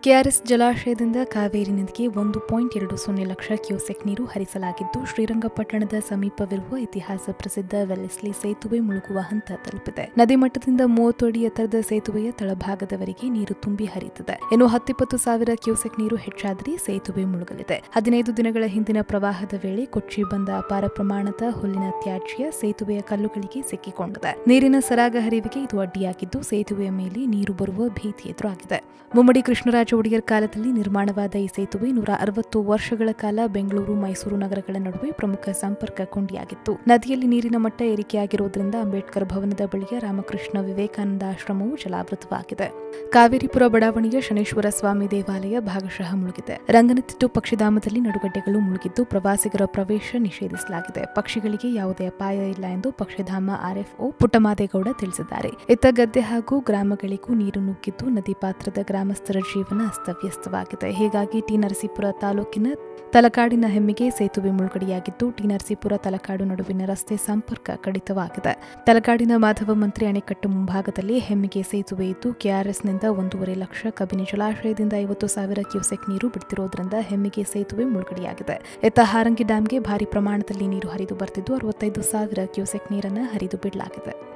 KRS ಜಲಾಶಯದಿಂದ ಕಾವೇರಿ ನದಿಗೆ ಒಂದು ಪಾಯಿಂಟ್ ಎರಡು ಸೊನ್ನೆ ಲಕ್ಷ ಕ್ಯೂಸೆಕ್ ನೀರು ಹರಿಸಲಾಗಿದ್ದು ಶ್ರೀರಂಗಪಟ್ಟಣದ ಸಮೀಪವಿರುವ ಇತಿಹಾಸ ಪ್ರಸಿದ್ಧ ವೆಲ್ಲೆಸ್ಲಿ ಸೇತುವೆ ಮುಳುಗುವ ಹಂತ ತಲುಪಿದೆ ನದಿ ಮಟ್ಟದಿಂದ ಮೂವತ್ತು ಅಡಿ ಎತ್ತರದ ಸೇತುವೆಯ ತಳಭಾಗದವರೆಗೆ ನೀರು ತುಂಬಿ ಹರಿಯುತ್ತದೆ ಇನ್ನು ಹತ್ತಿಪ್ಪತ್ತು ಸಾವಿರ ಕ್ಯೂಸೆಕ್ ನೀರು ಹೆಚ್ಚಾದರೆ ಸೇತುವೆ ಮುಳುಗಲಿದೆ ಹದಿನೈದು ದಿನಗಳ ಹಿಂದಿನ ಪ್ರವಾಹದ ವೇಳೆ ಕೊಚ್ಚಿ ಬಂದ ಅಪಾರ ಪ್ರಮಾಣದ ಹುಲ್ಲಿನ ತ್ಯಾಜ್ಯ ಸೇತುವೆಯ ಕಲ್ಲುಗಳಿಗೆ ಸಿಕ್ಕಿಕೊಂಡಿದೆ ನೀರಿನ ಸರಾಗ ಹರಿವಿಗೆ ಇದು ಅಡ್ಡಿಯಾಗಿದ್ದು ಸೇತುವೆಯ ಮೇಲೆ ನೀರು ಬರುವ ಭೀತಿ ಎದುರಾಗಿದೆ ಮುಮ್ಮಡಿ ಕೃಷ್ಣರಾಜ ಒಡೆಯರ್ ಕಾಲದಲ್ಲಿ ನಿರ್ಮಾಣವಾದ ಈ ಸೇತುವೆ ನೂರ ಅರವತ್ತು ವರ್ಷಗಳ ಕಾಲ ಬೆಂಗಳೂರು ಮೈಸೂರು ನಗರಗಳ ನಡುವೆ ಪ್ರಮುಖ ಸಂಪರ್ಕ ಕೊಂಡಿಯಾಗಿತ್ತು ನದಿಯಲ್ಲಿ ನೀರಿನ ಮಟ್ಟ ಏರಿಕೆಯಾಗಿರುವುದರಿಂದ ಅಂಬೇಡ್ಕರ್ ಭವನದ ಬಳಿಯ ರಾಮಕೃಷ್ಣ ವಿವೇಕಾನಂದ ಆಶ್ರಮವು ಜಲಾವೃತವಾಗಿದೆ ಕಾವೇರಿಪುರ ಬಡಾವಣೆಯ ಶನೇಶ್ವರ ಸ್ವಾಮಿ ದೇವಾಲಯ ಭಾಗಶಃ ಮುಳುಗಿದೆ ರಂಗನತಿಟ್ಟು ಪಕ್ಷಿಧಾಮದಲ್ಲಿ ನಡುಗಡ್ಡೆಗಳು ಮುಳುಗಿದ್ದು ಪ್ರವಾಸಿಗರ ಪ್ರವೇಶ ನಿಷೇಧಿಸಲಾಗಿದೆ ಪಕ್ಷಿಗಳಿಗೆ ಯಾವುದೇ ಅಪಾಯ ಇಲ್ಲ ಎಂದು ಪಕ್ಷಿಧಾಮ ಆರ್ಎಫ್ಒ ಪುಟ್ಟಮಾದೇಗೌಡ ತಿಳಿಸಿದ್ದಾರೆ ಇತ್ತ ಗದ್ದೆ ಹಾಗೂ ಗ್ರಾಮಗಳಿಗೂ ನೀರು ನುಗ್ಗಿದ್ದು ನದಿ ಪಾತ್ರದ ಗ್ರಾಮಸ್ಥರ ಜೀವನ ಅಸ್ತವ್ಯಸ್ತವಾಗಿದೆ ಹೀಗಾಗಿ ಟಿ ನರಸೀಪುರ ತಾಲೂಕಿನ ತಲಕಾಡಿನ ಹೆಮ್ಮಿಗೆ ಸೇತುವೆ ಮುಳುಗಡೆಯಾಗಿದ್ದು ಟಿ ನರಸೀಪುರ ತಲಕಾಡು ನಡುವಿನ ರಸ್ತೆ ಸಂಪರ್ಕ ಕಡಿತವಾಗಿದೆ ತಲಕಾಡಿನ ಮಾಧವ ಮಂತ್ರಿ ಅಣೆಕಟ್ಟು ಮುಂಭಾಗದಲ್ಲಿ ಹೆಮ್ಮಿಗೆ ಸೇತುವೆ ಇದ್ದು ಕೆಆರ್ಎಸ್ನಿಂದ ಒಂದೂವರೆ ಲಕ್ಷ ಕಬಿನಿ ಜಲಾಶಯದಿಂದ ಐವತ್ತು ಸಾವಿರ ಕ್ಯೂಸೆಕ್ ನೀರು ಬಿಡುತ್ತಿರುವುದರಿಂದ ಹೆಮ್ಮಿಗೆ ಸೇತುವೆ ಮುಳುಗಡೆಯಾಗಿದೆ ಇತ್ತ ಹಾರಂಗಿ ಡ್ಯಾಂಗೆ ಭಾರಿ ಪ್ರಮಾಣದಲ್ಲಿ ನೀರು ಹರಿದು ಬರ್ತಿದ್ದು ಅರವತ್ತೈದು ಸಾವಿರ ಕ್ಯೂಸೆಕ್ ನೀರನ್ನು ಹರಿದು ಬಿಡಲಾಗಿದೆ